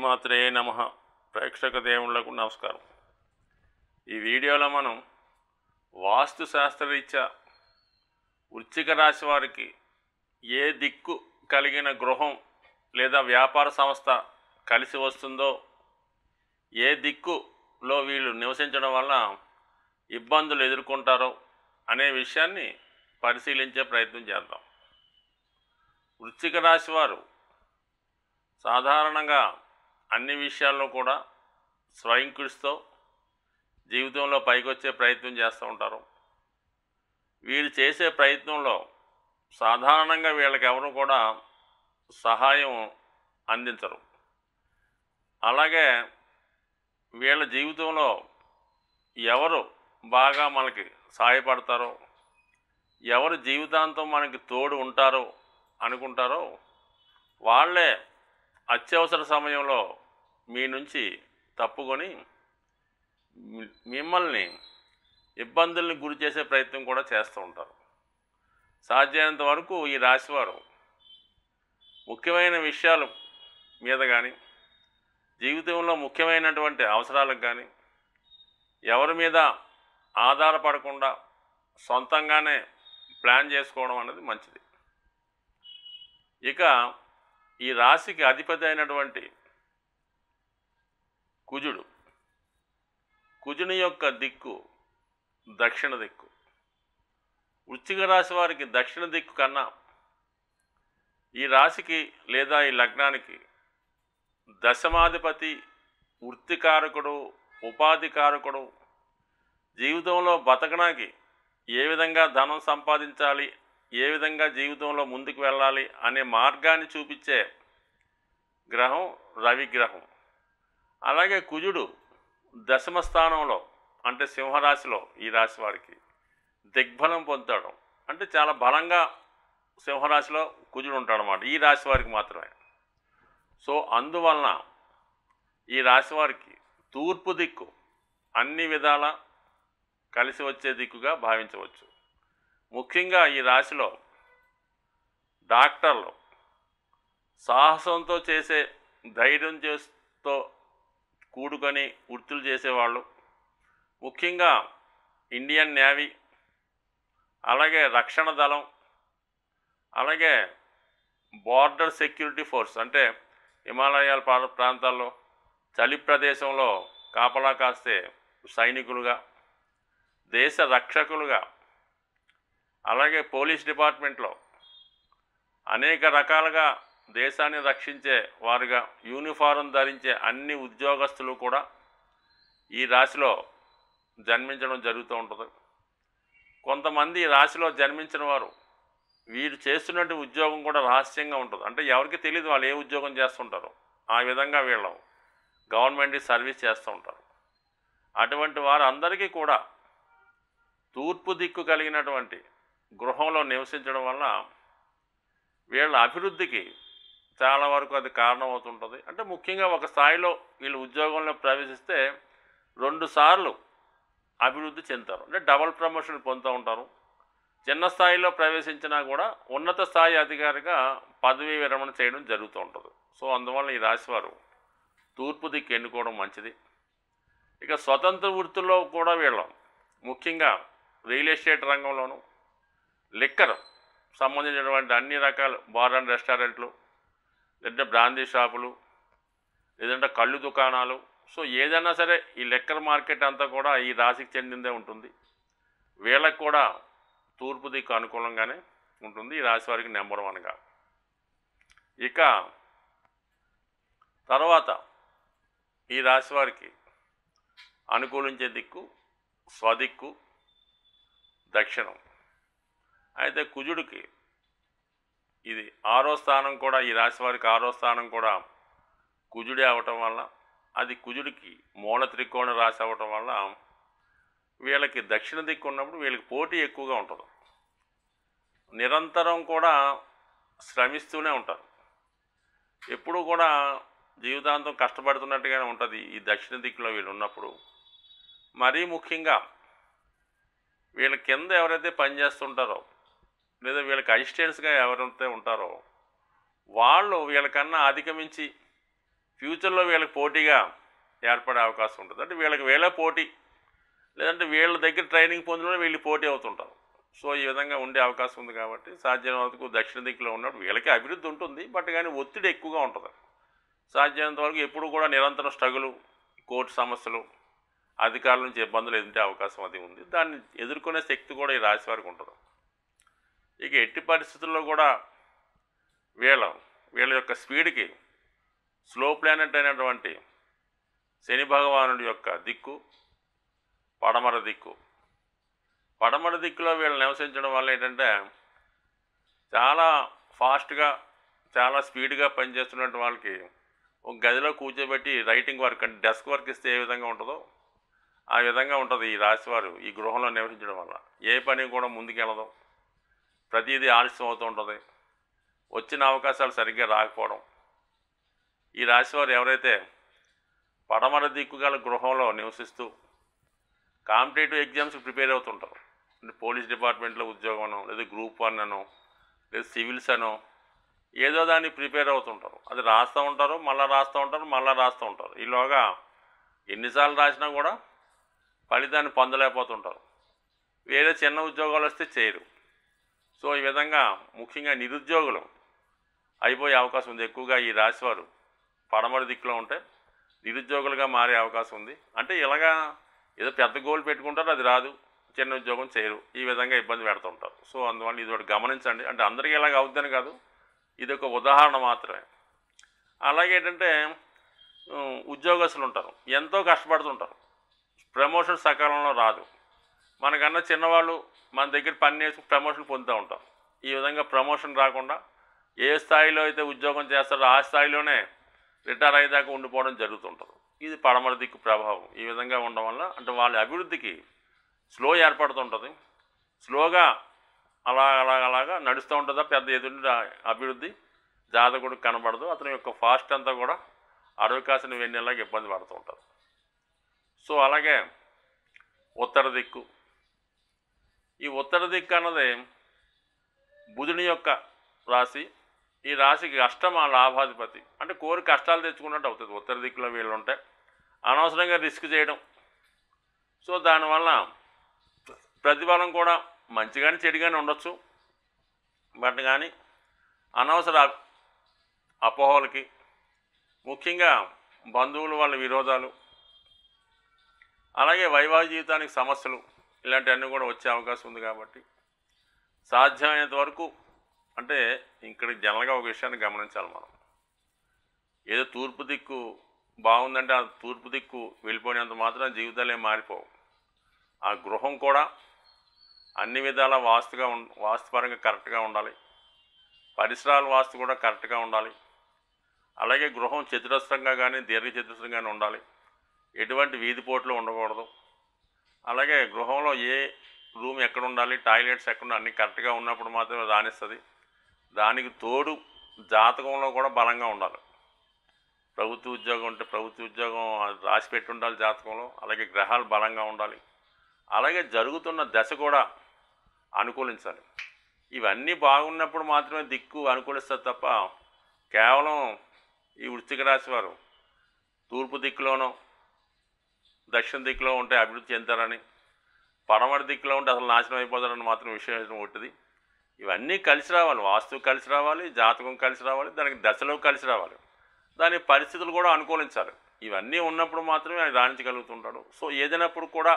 శ్రీమాత్రే నమ ప్రేక్షక దేవుళ్లకు నమస్కారం ఈ వీడియోలో మనం వాస్తు శాస్త్రరీత్యా వృశ్చిక రాశి వారికి ఏ దిక్కు కలిగిన గృహం లేదా వ్యాపార సంస్థ కలిసి వస్తుందో ఏ దిక్కులో వీళ్ళు నివసించడం వల్ల ఇబ్బందులు ఎదుర్కొంటారో అనే విషయాన్ని పరిశీలించే ప్రయత్నం చేద్దాం వృశ్చిక రాశి వారు సాధారణంగా అన్ని విషయాల్లో కూడా స్వయం కృషితో జీవితంలో పైకొచ్చే ప్రయత్నం చేస్తూ ఉంటారు వీళ్ళు చేసే ప్రయత్నంలో సాధారణంగా వీళ్ళకి ఎవరు కూడా సహాయం అందించరు అలాగే వీళ్ళ జీవితంలో ఎవరు బాగా మనకి సహాయపడతారో ఎవరు జీవితాంతం మనకి తోడు ఉంటారో అనుకుంటారో వాళ్ళే అత్యవసర సమయంలో మీ నుంచి తప్పుకొని మి- మిమ్మల్ని ఇబ్బందుల్ని గురి చేసే ప్రయత్నం కూడా చేస్తూ ఉంటారు సాధ్యమైనంత వరకు ఈ రాశివారు ముఖ్యమైన విషయాల మీద కానీ జీవితంలో ముఖ్యమైనటువంటి అవసరాలకు కానీ ఎవరి మీద ఆధారపడకుండా సొంతంగానే ప్లాన్ చేసుకోవడం అనేది మంచిది ఇక ఈ రాశికి అధిపతి అయినటువంటి కుజుడు కుజుని యొక్క దిక్కు దక్షిణ దిక్కు వృశ్చిక రాశి వారికి దక్షిణ దిక్కు కన్నా ఈ రాశికి లేదా ఈ లగ్నానికి దశమాధిపతి వృత్తికారకుడు ఉపాధికారకుడు జీవితంలో బతకడానికి ఏ విధంగా ధనం సంపాదించాలి ఏ విధంగా జీవితంలో ముందుకు వెళ్ళాలి అనే మార్గాన్ని చూపించే గ్రహం రవి గ్రహం అలాగే కుజుడు దశమ స్థానంలో అంటే సింహరాశిలో ఈ రాశి వారికి దిగ్బలం పొందుతాడు అంటే చాలా బలంగా సింహరాశిలో కుజుడు ఉంటాడు అన్నమాట ఈ రాశి వారికి మాత్రమే సో అందువలన ఈ రాశి వారికి తూర్పు దిక్కు అన్ని విధాల కలిసి వచ్చే దిక్కుగా భావించవచ్చు ముఖ్యంగా ఈ రాశిలో డాక్టర్లు సాహసంతో చేసే ధైర్యం చేస్తూ కూడుకొని వృత్తులు చేసేవాళ్ళు ముఖ్యంగా ఇండియన్ నేవీ అలాగే రక్షణ దళం అలాగే బార్డర్ సెక్యూరిటీ ఫోర్స్ అంటే హిమాలయాల ప్రా- ప్రాంతాల్లో చలి ప్రదేశంలో కాపలా కాస్తే సైనికులుగా దేశ రక్షకులుగా అలాగే పోలీస్ డిపార్ట్మెంట్లో అనేక రకాలుగా దేశాన్ని రక్షించే వారుగా యూనిఫారం ధరించే అన్ని ఉద్యోగస్తులు కూడా ఈ రాశిలో జన్మించడం జరుగుతూ ఉంటుంది కొంతమంది ఈ రాశిలో జన్మించిన వారు వీరు చేస్తున్నట్టు ఉద్యోగం కూడా రహస్యంగా ఉంటుంది అంటే ఎవరికి తెలియదు వాళ్ళు ఏ ఉద్యోగం చేస్తుంటారో ఆ విధంగా వీళ్ళు గవర్నమెంట్కి సర్వీస్ చేస్తూ ఉంటారు అటువంటి వారందరికీ కూడా తూర్పు దిక్కు కలిగినటువంటి గృహంలో నివసించడం వల్ల వీళ్ళ అభివృద్ధికి చాలా వరకు అది కారణం అవుతుంటుంది అంటే ముఖ్యంగా ఒక స్థాయిలో వీళ్ళు ఉద్యోగంలో ప్రవేశిస్తే రెండు సార్లు అభివృద్ధి చెందుతారు అంటే డబల్ ప్రమోషన్ పొందుతూ ఉంటారు చిన్న స్థాయిలో ప్రవేశించినా కూడా ఉన్నత స్థాయి అధికారిగా పదవీ విరమణ చేయడం జరుగుతూ ఉంటుంది సో అందువల్ల ఈ రాశివారు తూర్పు దిక్కు ఎన్నుకోవడం మంచిది ఇక స్వతంత్ర వృత్తుల్లో కూడా వీళ్ళం ముఖ్యంగా రియల్ ఎస్టేట్ రంగంలోను లిక్కర్ సంబంధించినటువంటి అన్ని రకాల బార్ అండ్ రెస్టారెంట్లు లేదంటే బ్రాందీ షాపులు లేదంటే కళ్ళు దుకాణాలు సో ఏదైనా సరే ఈ లెక్కర్ మార్కెట్ అంతా కూడా ఈ రాశికి చెందిందే ఉంటుంది వీళ్ళకి కూడా తూర్పు దిక్కు అనుకూలంగానే ఉంటుంది ఈ రాశి వారికి నెంబర్ వన్గా ఇక తర్వాత ఈ రాశి వారికి అనుకూలించే దిక్కు స్వదిక్కు దక్షిణం అయితే కుజుడికి ఇది ఆరో స్థానం కూడా ఈ రాశి వారికి ఆరో స్థానం కూడా కుజుడే అవటం వల్ల అది కుజుడికి మూల త్రికోణ రాశి అవ్వటం వల్ల వీళ్ళకి దక్షిణ దిక్కు ఉన్నప్పుడు వీళ్ళకి పోటీ ఎక్కువగా ఉంటుంది నిరంతరం కూడా శ్రమిస్తూనే ఉంటారు ఎప్పుడూ కూడా జీవితాంతం కష్టపడుతున్నట్టుగానే ఉంటుంది ఈ దక్షిణ దిక్కులో వీళ్ళు ఉన్నప్పుడు మరీ ముఖ్యంగా వీళ్ళ కింద ఎవరైతే పనిచేస్తుంటారో లేదా వీళ్ళకి అసిస్టెంట్స్గా ఎవరైతే ఉంటారో వాళ్ళు వీళ్ళకన్నా అధిగమించి ఫ్యూచర్లో వీళ్ళకి పోటీగా ఏర్పడే అవకాశం ఉంటుంది అంటే వీళ్ళకి వీళ్ళ పోటీ లేదంటే వీళ్ళ దగ్గర ట్రైనింగ్ పొందిన వీళ్ళు పోటీ అవుతుంటారు సో ఈ విధంగా ఉండే అవకాశం ఉంది కాబట్టి సాధ్యమైనంత వరకు దక్షిణ దిక్కులో ఉన్నప్పుడు వీళ్ళకి అభివృద్ధి ఉంటుంది బట్ కానీ ఒత్తిడి ఎక్కువగా ఉంటుంది సాధ్యమైనంత వరకు ఎప్పుడు కూడా నిరంతరం స్ట్రగులు కోర్టు సమస్యలు అధికారుల నుంచి ఇబ్బందులు ఎదుర్కొనే అవకాశం అది ఉంది దాన్ని ఎదుర్కొనే శక్తి కూడా ఈ రాశి వారికి ఉంటుంది ఇక ఎట్టి పరిస్థితుల్లో కూడా వీళ్ళ వీళ్ళ యొక్క స్పీడ్కి స్లో ప్లానెట్ అయినటువంటి శని భగవానుడి యొక్క దిక్కు పడమర దిక్కు పడమర దిక్కులో వీళ్ళు నివసించడం వల్ల ఏంటంటే చాలా ఫాస్ట్గా చాలా స్పీడ్గా పనిచేస్తున్నటువంటి వాళ్ళకి ఒక గదిలో కూర్చోబెట్టి రైటింగ్ వర్క్ అంటే డెస్క్ వర్క్ ఇస్తే ఏ విధంగా ఉంటుందో ఆ విధంగా ఉంటుంది ఈ రాశివారు ఈ గృహంలో నివసించడం వల్ల ఏ పని కూడా ముందుకెళ్ళదు ప్రతిదీ ఆలస్యం అవుతూ ఉంటుంది వచ్చిన అవకాశాలు సరిగ్గా రాకపోవడం ఈ రాశివారు ఎవరైతే పడమర దిక్కు గల గృహంలో నివసిస్తూ కాంపిటేటివ్ ఎగ్జామ్స్కి ప్రిపేర్ అవుతుంటారు అంటే పోలీస్ డిపార్ట్మెంట్లో ఉద్యోగం అనో లేదా గ్రూప్ వన్ అనో లేదా సివిల్స్ అనో ఏదో దానికి ప్రిపేర్ అవుతుంటారు అది రాస్తూ ఉంటారు మళ్ళీ రాస్తూ ఉంటారు మళ్ళీ రాస్తూ ఉంటారు ఈలోగా ఎన్నిసార్లు రాసినా కూడా ఫలితాన్ని పొందలేకపోతుంటారు వేరే చిన్న ఉద్యోగాలు వస్తే చేయరు సో ఈ విధంగా ముఖ్యంగా నిరుద్యోగులు అయిపోయే అవకాశం ఉంది ఎక్కువగా ఈ రాశివారు పడమర దిక్కులో ఉంటే నిరుద్యోగులుగా మారే అవకాశం ఉంది అంటే ఇలాగా ఏదో పెద్ద గోల్ పెట్టుకుంటారు అది రాదు చిన్న ఉద్యోగం చేయరు ఈ విధంగా ఇబ్బంది పెడుతుంటారు సో అందువల్ల ఇది ఒకటి గమనించండి అంటే అందరికీ ఇలాగ అవుద్దని కాదు ఇది ఒక ఉదాహరణ మాత్రమే అలాగే ఏంటంటే ఉమ్, ఉద్యోగస్తులు ఉంటారు ఎంతో కష్టపడుతుంటారు ప్రమోషన్ సకాలంలో రాదు మనకన్నా చిన్నవాళ్ళు మన దగ్గర పని నేర్చుకుని ప్రమోషన్ పొందుతూ ఉంటాం ఈ విధంగా ప్రమోషన్ రాకుండా ఏ స్థాయిలో అయితే ఉద్యోగం చేస్తారో ఆ స్థాయిలోనే రిటైర్ అయ్యేదాకా ఉండిపోవడం జరుగుతుంటుంది ఇది పడమర దిక్కు ప్రభావం ఈ విధంగా ఉండడం వల్ల అంటే వాళ్ళ అభివృద్ధికి స్లో ఏర్పడుతుంటుంది స్లోగా అలా అలా అలాగా నడుస్తూ ఉంటుందా పెద్ద ఎదుటి అభివృద్ధి జాతకుడు కనబడదు అతని యొక్క ఫాస్ట్ అంతా కూడా అడవి కాసిన వెన్నెలాగా ఇబ్బంది పడుతూ ఉంటారు సో అలాగే ఉత్తర దిక్కు ఈ ఉత్తర దిక్కు అన్నది బుధుని యొక్క రాశి ఈ రాశికి అష్టమ లాభాధిపతి అంటే కోరి కష్టాలు తెచ్చుకున్నట్టు అవుతుంది ఉత్తర దిక్కులో వీళ్ళు ఉంటే అనవసరంగా రిస్క్ చేయడం సో దానివల్ల ప్రతిఫలం కూడా మంచిగానే చెడుగానే ఉండొచ్చు బట్ కానీ అనవసర అపోహలకి ముఖ్యంగా బంధువుల వాళ్ళ విరోధాలు అలాగే వైవాహిక జీవితానికి సమస్యలు ఇలాంటివన్నీ కూడా వచ్చే అవకాశం ఉంది కాబట్టి సాధ్యమైనంత వరకు అంటే ఇక్కడ జనరల్గా ఒక విషయాన్ని గమనించాలి మనం ఏదో తూర్పు దిక్కు బాగుందంటే ఆ తూర్పు దిక్కు వెళ్ళిపోయినంత మాత్రం జీవితాలు ఏం మారిపోవు ఆ గృహం కూడా అన్ని విధాల వాస్తుగా ఉం వాస్తుపరంగా కరెక్ట్గా ఉండాలి పరిసరాల వాస్తు కూడా కరెక్ట్గా ఉండాలి అలాగే గృహం చతురస్రంగా కానీ దీర్ఘ చతురస్రంగా కానీ ఉండాలి ఎటువంటి వీధి పోట్లు ఉండకూడదు అలాగే గృహంలో ఏ రూమ్ ఎక్కడ ఉండాలి టాయిలెట్స్ ఎక్కడ ఉండాలి అన్నీ కరెక్ట్గా ఉన్నప్పుడు మాత్రమే రాణిస్తుంది దానికి తోడు జాతకంలో కూడా బలంగా ఉండాలి ప్రభుత్వ ఉద్యోగం ఉంటే ప్రభుత్వ ఉద్యోగం అది రాసి పెట్టి ఉండాలి జాతకంలో అలాగే గ్రహాలు బలంగా ఉండాలి అలాగే జరుగుతున్న దశ కూడా అనుకూలించాలి ఇవన్నీ బాగున్నప్పుడు మాత్రమే దిక్కు అనుకూలిస్తారు తప్ప కేవలం ఈ వృశ్చిక రాశి వారు తూర్పు దిక్కులోనో దక్షిణ దిక్కులో ఉంటే అభివృద్ధి చెందుతారని పడమటి దిక్కులో ఉంటే అసలు నాశనం అయిపోతారని మాత్రం విషయం ఒకటిది ఇవన్నీ కలిసి రావాలి వాస్తు కలిసి రావాలి జాతకం కలిసి రావాలి దానికి దశలో కలిసి రావాలి దాని పరిస్థితులు కూడా అనుకూలించాలి ఇవన్నీ ఉన్నప్పుడు మాత్రమే ఆయన రాణించగలుగుతుంటాడు సో ఏదైనప్పుడు కూడా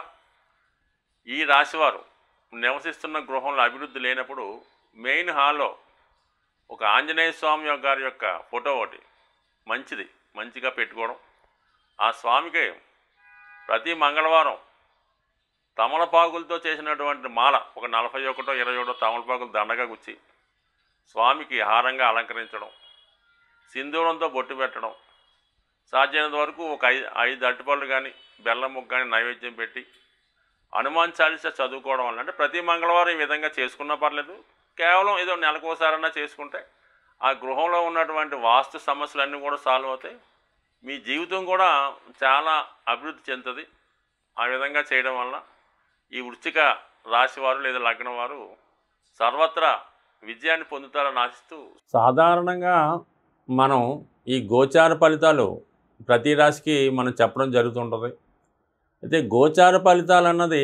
ఈ రాశివారు నివసిస్తున్న గృహంలో అభివృద్ధి లేనప్పుడు మెయిన్ హాల్లో ఒక ఆంజనేయ స్వామి యొక్క గారి యొక్క ఫోటో ఒకటి మంచిది మంచిగా పెట్టుకోవడం ఆ స్వామికి ప్రతి మంగళవారం తమలపాకులతో చేసినటువంటి మాల ఒక నలభై ఒకటో ఇరవై ఒకటో తమలపాకులు దండగా గుచ్చి స్వామికి హారంగా అలంకరించడం సింధూరంతో బొట్టు పెట్టడం సాధ్యమైనంత వరకు ఒక ఐదు ఐదు అరటిపళ్ళు కానీ బెల్లం ముక్క కానీ నైవేద్యం పెట్టి హనుమాన్ చాలీసా చదువుకోవడం వల్ల అంటే ప్రతి మంగళవారం ఈ విధంగా చేసుకున్నా పర్లేదు కేవలం ఏదో నెలకోసారన్నా చేసుకుంటే ఆ గృహంలో ఉన్నటువంటి వాస్తు సమస్యలన్నీ కూడా సాల్వ్ అవుతాయి మీ జీవితం కూడా చాలా అభివృద్ధి చెందుతుంది ఆ విధంగా చేయడం వలన ఈ వృశ్చిక రాశి వారు లేదా లగ్నం వారు సర్వత్రా విజయాన్ని పొందుతారని ఆశిస్తూ సాధారణంగా మనం ఈ గోచార ఫలితాలు ప్రతి రాశికి మనం చెప్పడం జరుగుతుంటుంది అయితే గోచార ఫలితాలు అన్నది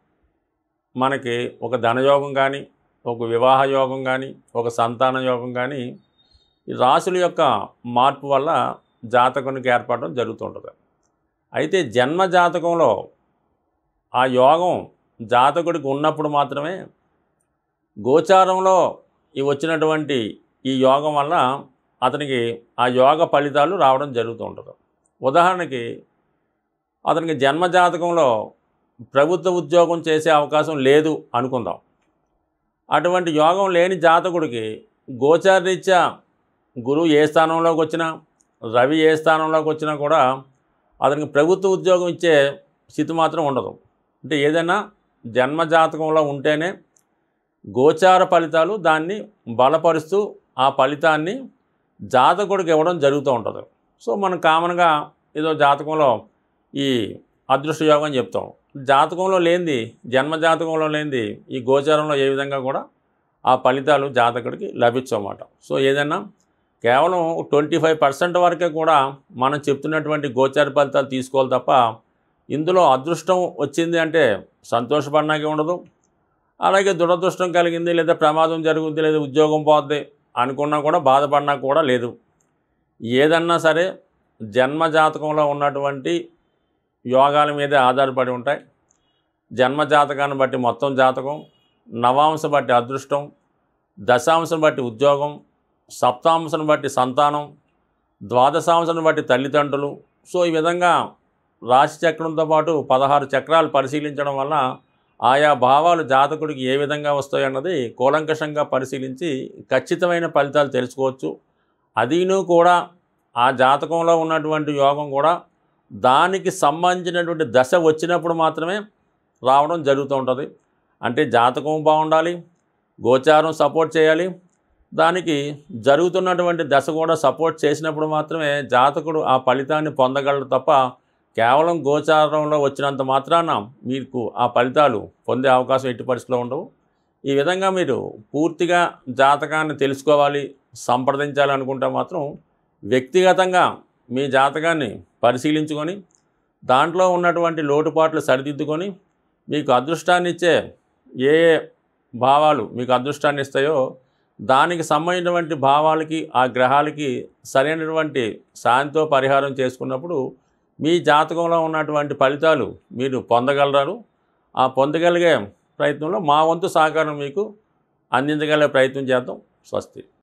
మనకి ఒక ధనయోగం కానీ ఒక వివాహ యోగం కానీ ఒక సంతాన యోగం కానీ ఈ రాశుల యొక్క మార్పు వల్ల జాతకునికి ఏర్పడడం జరుగుతుంటుంది అయితే జన్మ జాతకంలో ఆ యోగం జాతకుడికి ఉన్నప్పుడు మాత్రమే గోచారంలో ఈ వచ్చినటువంటి ఈ యోగం వల్ల అతనికి ఆ యోగ ఫలితాలు రావడం జరుగుతూ ఉంటుంది ఉదాహరణకి అతనికి జన్మ జాతకంలో ప్రభుత్వ ఉద్యోగం చేసే అవకాశం లేదు అనుకుందాం అటువంటి యోగం లేని జాతకుడికి గోచారరీత్యా గురువు ఏ స్థానంలోకి వచ్చినా రవి ఏ స్థానంలోకి వచ్చినా కూడా అతనికి ప్రభుత్వ ఉద్యోగం ఇచ్చే స్థితి మాత్రం ఉండదు అంటే ఏదైనా జన్మ జాతకంలో ఉంటేనే గోచార ఫలితాలు దాన్ని బలపరుస్తూ ఆ ఫలితాన్ని జాతకుడికి ఇవ్వడం జరుగుతూ ఉంటుంది సో మనం కామన్గా ఏదో జాతకంలో ఈ అదృష్ట యోగం చెప్తాం జాతకంలో లేనిది జన్మ జాతకంలో లేనిది ఈ గోచారంలో ఏ విధంగా కూడా ఆ ఫలితాలు జాతకుడికి లభించమాట సో ఏదైనా కేవలం ట్వంటీ ఫైవ్ పర్సెంట్ వరకే కూడా మనం చెప్తున్నటువంటి గోచార ఫలితాలు తీసుకోవాలి తప్ప ఇందులో అదృష్టం వచ్చింది అంటే సంతోషపడడానికి ఉండదు అలాగే దురదృష్టం కలిగింది లేదా ప్రమాదం జరుగుద్ది లేదా ఉద్యోగం పోద్ది అనుకున్నా కూడా బాధపడినా కూడా లేదు ఏదన్నా సరే జన్మ జాతకంలో ఉన్నటువంటి యోగాల మీదే ఆధారపడి ఉంటాయి జన్మ జాతకాన్ని బట్టి మొత్తం జాతకం నవాంశం బట్టి అదృష్టం దశాంశం బట్టి ఉద్యోగం సప్తాంశం బట్టి సంతానం ద్వాదశాంశం బట్టి తల్లిదండ్రులు సో ఈ విధంగా రాశి చక్రంతో పాటు పదహారు చక్రాలు పరిశీలించడం వల్ల ఆయా భావాలు జాతకుడికి ఏ విధంగా వస్తాయన్నది కూలంకషంగా పరిశీలించి ఖచ్చితమైన ఫలితాలు తెలుసుకోవచ్చు అదీను కూడా ఆ జాతకంలో ఉన్నటువంటి యోగం కూడా దానికి సంబంధించినటువంటి దశ వచ్చినప్పుడు మాత్రమే రావడం జరుగుతూ ఉంటుంది అంటే జాతకం బాగుండాలి గోచారం సపోర్ట్ చేయాలి దానికి జరుగుతున్నటువంటి దశ కూడా సపోర్ట్ చేసినప్పుడు మాత్రమే జాతకుడు ఆ ఫలితాన్ని పొందగలడు తప్ప కేవలం గోచారంలో వచ్చినంత మాత్రాన మీకు ఆ ఫలితాలు పొందే అవకాశం ఎట్టి పరిస్థితిలో ఉండవు ఈ విధంగా మీరు పూర్తిగా జాతకాన్ని తెలుసుకోవాలి సంప్రదించాలి అనుకుంటే మాత్రం వ్యక్తిగతంగా మీ జాతకాన్ని పరిశీలించుకొని దాంట్లో ఉన్నటువంటి లోటుపాట్లు సరిదిద్దుకొని మీకు అదృష్టాన్ని ఇచ్చే ఏ ఏ భావాలు మీకు అదృష్టాన్ని ఇస్తాయో దానికి సంబంధించినటువంటి భావాలకి ఆ గ్రహాలకి సరైనటువంటి శాంతితో పరిహారం చేసుకున్నప్పుడు మీ జాతకంలో ఉన్నటువంటి ఫలితాలు మీరు పొందగలరు ఆ పొందగలిగే ప్రయత్నంలో మా వంతు సహకారం మీకు అందించగలిగే ప్రయత్నం చేద్దాం స్వస్తి